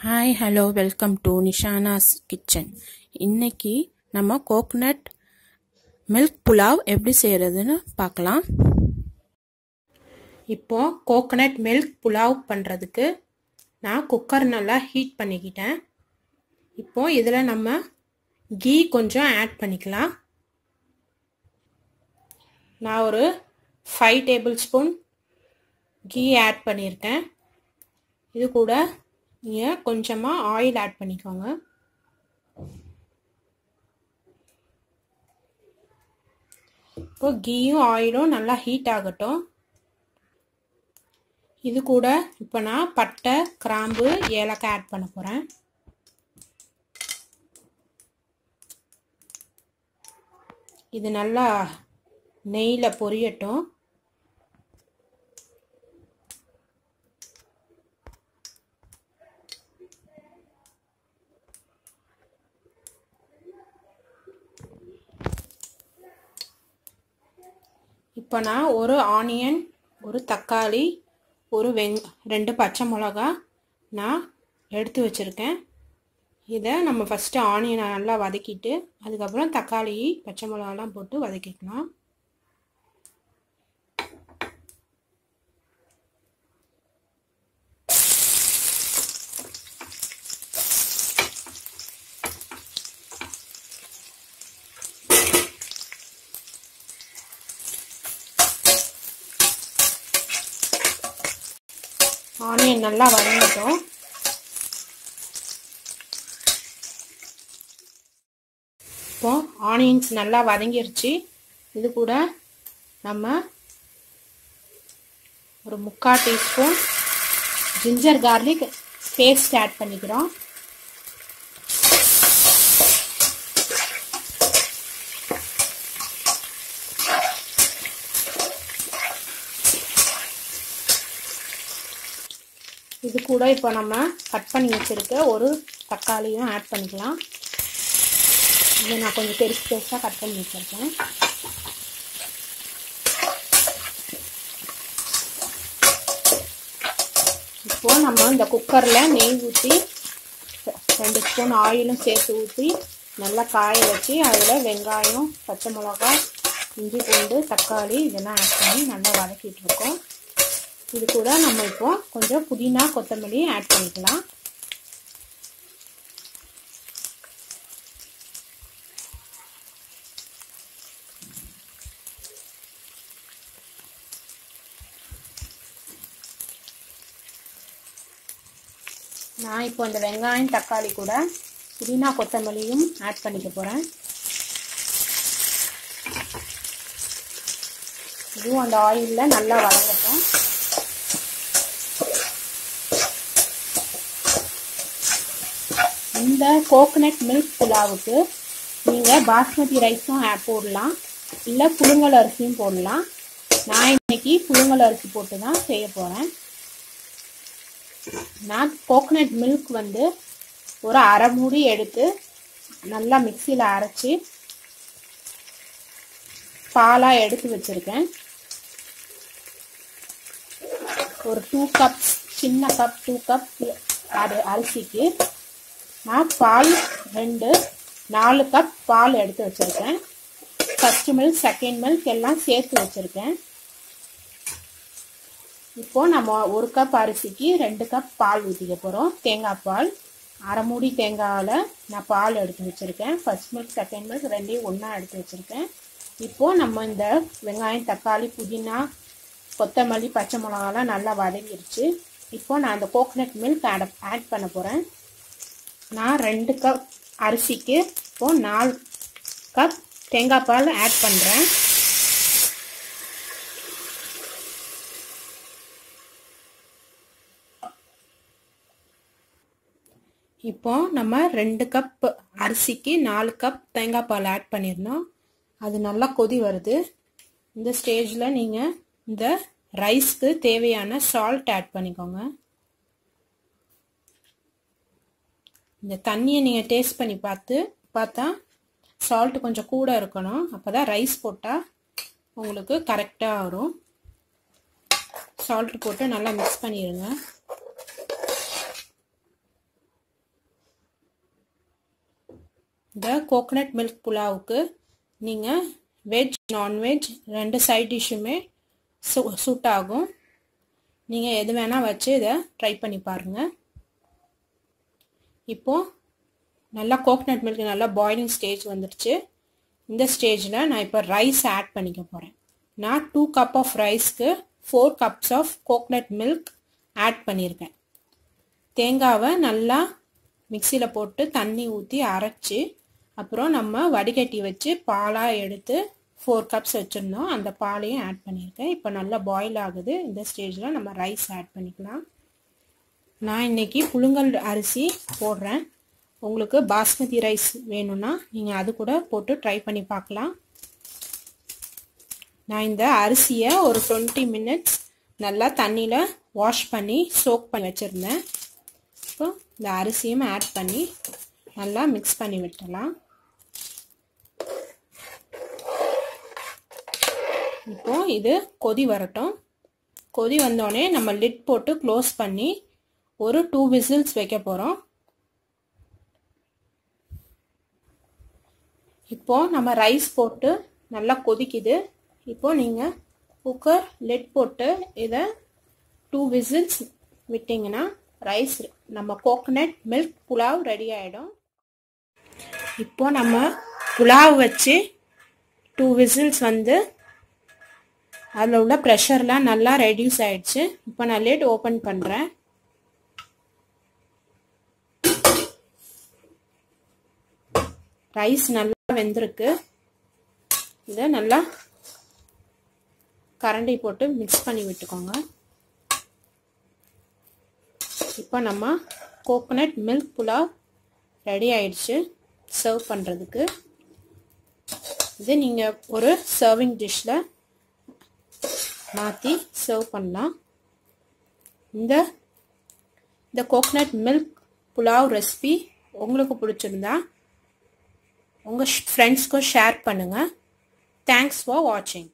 hi hello welcome to Nishana's kitchen இன்னைக்கு நம்ம coconut milk pulao எப்படி செய்கிறதுன்னு பார்க்கலாம் இப்போ கோகனட் மில்க் புலாவ் பண்ணுறதுக்கு நான் குக்கர் நல்லா ஹீட் பண்ணிக்கிட்டேன் இப்போ இதில் நம்ம கீ கொஞ்சம் ஆட் பண்ணிக்கலாம் நான் ஒரு five tablespoon ghee add பண்ணியிருக்கேன் இது கூட நீங்கள் கொஞ்சமாக ஆயில் ஆட் பண்ணிக்கோங்க இப்போ கீயும் ஆயிலும் நல்லா ஹீட் ஆகட்டும் இது கூட இப்போ நான் பட்டை கிராம்பு ஏலக்காய் ஆட் பண்ண போகிறேன் இது நல்லா நெய்யில் பொரியட்டும் இப்போ நான் ஒரு ஆனியன் ஒரு தக்காளி ஒரு வெங் ரெண்டு பச்சை மிளகா நான் எடுத்து வச்சுருக்கேன் இதை நம்ம ஃபஸ்ட்டு ஆனியனை நல்லா வதக்கிட்டு அதுக்கப்புறம் தக்காளி பச்சை மிளகாலாம் போட்டு வதக்கிக்கலாம் ஆனியன் நல்லா வதங்கட்டும் இப்போ ஆனியன்ஸ் நல்லா வதங்கிருச்சு இது கூட நம்ம ஒரு முக்கால் teaspoon ginger garlic paste add பண்ணிக்கிறோம் இது கூட இப்போ நம்ம கட் பண்ணி வச்சுருக்க ஒரு தக்காளியும் ஆட் பண்ணிக்கலாம் இதை நான் கொஞ்சம் பெருசு பெருசாக கட் பண்ணி வச்சுருக்கேன் இப்போது நம்ம இந்த குக்கரில் நெய் ஊற்றி ரெண்டு ஸ்பூன் ஆயிலும் சேர்த்து ஊற்றி நல்லா காய வச்சு அதில் வெங்காயம் பச்சை மிளகாய் இஞ்சி பூண்டு தக்காளி இதெல்லாம் ஆட் பண்ணி நல்லா வதக்கிட்டு இருக்கோம் இது கூட நம்ம இப்போ கொஞ்சம் புதினா கொத்தமல்லி ஆட் பண்ணிக்கலாம் நான் இப்போ இந்த வெங்காயம் தக்காளி கூட புதினா கொத்தமல்லியும் ஆட் பண்ணிக்க போகிறேன் இதுவும் அந்த ஆயிலில் நல்லா வதங்கட்டும் இந்த கோகனட் மில்க் புலாவுக்கு நீங்கள் பாஸ்மதி ரைஸும் போடலாம் இல்லை புழுங்கல் அரிசியும் போடலாம் நான் இன்னைக்கு புழுங்கல் அரிசி போட்டு தான் செய்ய போகிறேன் நான் கோகனட் மில்க் வந்து ஒரு அரை மூடி எடுத்து நல்லா மிக்சியில் அரைச்சி பாலாக எடுத்து வச்சுருக்கேன் ஒரு டூ கப் சின்ன கப் டூ கப் அது அரிசிக்கு நான் பால் ரெண்டு நாலு கப் பால் எடுத்து வச்சுருக்கேன் ஃபஸ்ட் மில்க் செகண்ட் மில்க் எல்லாம் சேர்த்து வச்சுருக்கேன் இப்போது நம்ம ஒரு கப் அரிசிக்கு ரெண்டு கப் பால் ஊற்றிக்க போகிறோம் தேங்காய் பால் அரை மூடி தேங்காயில் நான் பால் எடுத்து வச்சுருக்கேன் ஃபஸ்ட் மில்க் செகண்ட் மில்க் ரெண்டையும் ஒன்றா எடுத்து வச்சுருக்கேன் இப்போது நம்ம இந்த வெங்காயம் தக்காளி புதினா கொத்தமல்லி பச்சை மிளகாலாம் நல்லா வதங்கிருச்சு இப்போ நான் அந்த கோகனட் மில்க் ஆட் ஆட் பண்ண போகிறேன் நான் ரெண்டு கப் அரிசிக்கு இப்போது நாலு கப் தேங்காய் பால் ஆட் பண்ணுறேன் இப்போ நம்ம ரெண்டு கப் அரிசிக்கு நாலு கப் தேங்காய் பால் ஆட் பண்ணியிருந்தோம் அது நல்லா கொதி வருது இந்த ஸ்டேஜில் நீங்கள் இந்த ரைஸ்க்கு தேவையான சால்ட் ஆட் பண்ணிக்கோங்க இந்த தண்ணியை நீங்கள் டேஸ்ட் பண்ணி பார்த்து பார்த்தா சால்ட் கொஞ்சம் கூட இருக்கணும் அப்போ தான் ரைஸ் போட்டால் உங்களுக்கு கரெக்டாக வரும் சால்ட் போட்டு நல்லா மிக்ஸ் பண்ணிடுங்க இந்த கோகனட் மில்க் புலாவுக்கு நீங்கள் வெஜ் நான்வெஜ் ரெண்டு சைட் டிஷ்ஷுமே சூ சூட் ஆகும் நீங்கள் எது வேணால் வச்சு இதை ட்ரை பண்ணி பாருங்கள் இப்போது நல்லா கோகனட் மில்க் நல்லா பாயிலிங் ஸ்டேஜ் வந்துடுச்சு இந்த ஸ்டேஜில் நான் இப்போ ரைஸ் ஆட் பண்ணிக்க போகிறேன் நான் டூ கப் ஆஃப் ரைஸ்க்கு four cups of coconut milk add பண்ணியிருக்கேன் தேங்காவை நல்லா மிக்சியில் போட்டு தண்ணி ஊற்றி அரைச்சி அப்புறம் நம்ம வடிகட்டி வச்சு பாலாக எடுத்து ஃபோர் கப்ஸ் வச்சுருந்தோம் அந்த பாலையும் ஆட் பண்ணியிருக்கேன் இப்போ நல்லா பாயில் ஆகுது இந்த ஸ்டேஜில் நம்ம ரைஸ் ஆட் பண்ணிக்கலாம் நான் இன்றைக்கி புழுங்கல் அரிசி போடுறேன் உங்களுக்கு பாஸ்மதி ரைஸ் வேணும்னா நீங்கள் அது கூட போட்டு ட்ரை பண்ணி பார்க்கலாம் நான் இந்த அரிசியை ஒரு டுவெண்ட்டி மினிட்ஸ் நல்லா தண்ணியில் வாஷ் பண்ணி சோக் பண்ணி வச்சுருந்தேன் இப்போ இந்த அரிசியும் ஆட் பண்ணி நல்லா மிக்ஸ் பண்ணி விட்டுடலாம் இப்போ இது கொதி வரட்டும் கொதி வந்தோடனே நம்ம லிட் போட்டு க்ளோஸ் பண்ணி ஒரு டூ விசில்ஸ் வைக்க போகிறோம் இப்போ நம்ம ரைஸ் போட்டு நல்லா கொதிக்குது இப்போ நீங்கள் குக்கர் லிட் போட்டு இதை டூ விசில்ஸ் விட்டிங்கன்னா ரைஸ் நம்ம கோகனட் மில்க் புலாவ் ரெடி ஆகிடும் இப்போ நம்ம புலாவ் வச்சு டூ விசில்ஸ் வந்து அதில் உள்ள ப்ரெஷர்லாம் நல்லா ரெடியூஸ் ஆயிடுச்சு இப்போ நான் லிட் ஓப்பன் பண்ணுறேன் ரைஸ் நல்லா வெந்திருக்கு இதை நல்லா கரண்டி போட்டு மிக்ஸ் பண்ணி விட்டுக்கோங்க இப்போ நம்ம கோகோனட் மில்க் புலாவ் ரெடி ஆயிடுச்சு சர்வ் பண்ணுறதுக்கு இது நீங்கள் ஒரு சர்விங் டிஷ்ஷில் மாற்றி சர்வ் பண்ணலாம் இந்த இந்த கோகனட் மில்க் புலாவ் ரெசிபி உங்களுக்கு பிடிச்சிருந்தா உங்கள் ஃப்ரெண்ட்ஸ்க்கும் ஷேர் பண்ணுங்கள் தேங்க்ஸ் ஃபார் வாட்சிங்